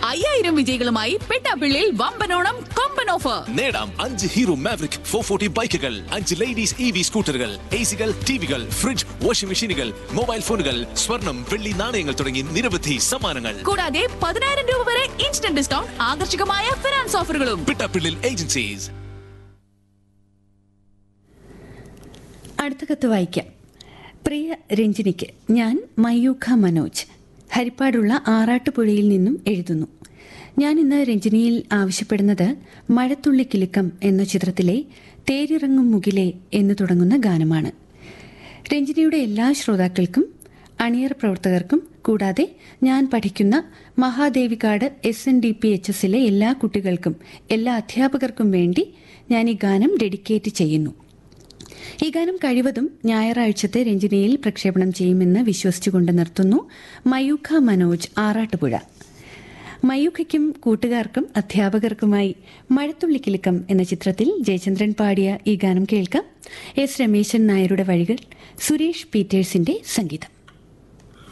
അയ്യായിരം വിജയികളുമായി പെട്ടാപ്പിള്ളിൽ വമ്പനോണം കൊമ്പൻ ഓഫർ നേടാം അഞ്ച് ഹീറോ മാവറിക് ഫോർ ഫോർട്ടി ബൈക്കുകൾ അഞ്ച് ലേഡീസ് ഇ വി സ്കൂട്ടറുകൾ എ സികൾ ടിവികൾ ഫ്രിഡ്ജ് വാഷിംഗ് മെഷീനുകൾ മൊബൈൽ ഫോണുകൾ സ്വർണം വെള്ളി നാണയങ്ങൾ തുടങ്ങി നിരവധി സമ്മാനങ്ങൾ കൂടാതെ പതിനായിരം രൂപ വരെ ഇൻസ്റ്റന്റ് ഡിസ്കൗണ്ട് ആകർഷകമായ ഫിനാൻസ് ഓഫറുകളും പിട്ടാപ്പിള്ളിൽ ഏജൻസീസ് അടുത്ത കത്ത് വായിക്കാം പ്രിയ രഞ്ജിനിക്ക് ഞാൻ മയൂഖ മനോജ് ഹരിപ്പാടുള്ള ആറാട്ടുപുഴയിൽ നിന്നും എഴുതുന്നു ഞാൻ ഇന്ന് രഞ്ജിനിയിൽ ആവശ്യപ്പെടുന്നത് മഴത്തുള്ളി കിലുക്കം എന്ന ചിത്രത്തിലെ തേരിറങ്ങും മുകിലെ എന്ന് തുടങ്ങുന്ന ഗാനമാണ് രഞ്ജിനിയുടെ എല്ലാ ശ്രോതാക്കൾക്കും അണിയർ പ്രവർത്തകർക്കും കൂടാതെ ഞാൻ പഠിക്കുന്ന Mahadevikad S N D P H എസിലെ എല്ലാ കുട്ടികൾക്കും എല്ലാ അധ്യാപകർക്കും വേണ്ടി ഞാൻ ഈ ഗാനം ഡെഡിക്കേറ്റ് ചെയ്യുന്നു ഈ ഗാനം കഴിവതും ഞായറാഴ്ചത്തെ രഞ്ജിനിയിൽ പ്രക്ഷേപണം ചെയ്യുമെന്ന് വിശ്വസിച്ചുകൊണ്ട് നിർത്തുന്നു മയൂഖ മനോജ് ആറാട്ടുപുഴ മയൂഖയ്ക്കും കൂട്ടുകാർക്കും അധ്യാപകർക്കുമായി മഴത്തുള്ളിക്കിലുക്കം എന്ന ചിത്രത്തിൽ ജയചന്ദ്രൻ പാടിയ ഈ ഗാനം കേൾക്കാം എസ് രമേശൻ നായരുടെ വഴികൾ സുരേഷ് പീറ്റേഴ്സിന്റെ സംഗീതം